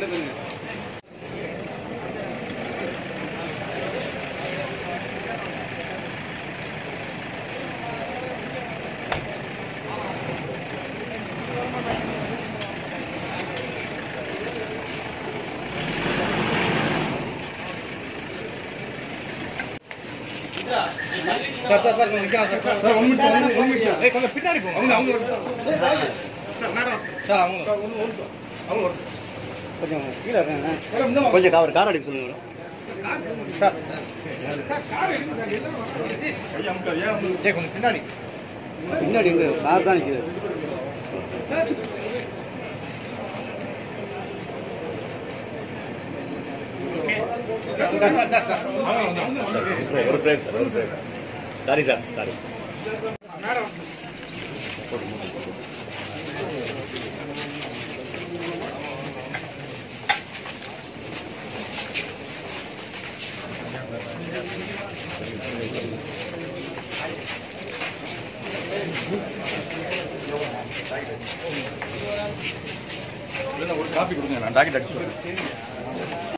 உள்ள போயிருங்க sir sir sir கொஞ்சம் நிக்கலாம் சார் சார் ஒரு நிமிஷம் ஒரு நிமிஷம், ஒரு நிமிஷம் ஏய் கொஞ்சம் பின்னாடி போங்க அவங்க அவங்க வரட்டும். சார் அவங்க அவங்க வரட்டும். கொஞ்சம் கீழே இருக்காங்க மேடம், இன்னும் கொஞ்சம் கார் கார் அடிக்க சொல்லுங்க சார் ஏய் கொஞ்சம் பின்னாடி பின்னாடி இங்க கார் தான் நிற்குது சார் சார் சார் சார் அவங்க அவங்க ஒரு பிரேக் சார் ஒரு பிரேக் சாரி சார் சாரி ஒரு காப்பி கொடுங்க நான் டாக்கெட் அடிச்சு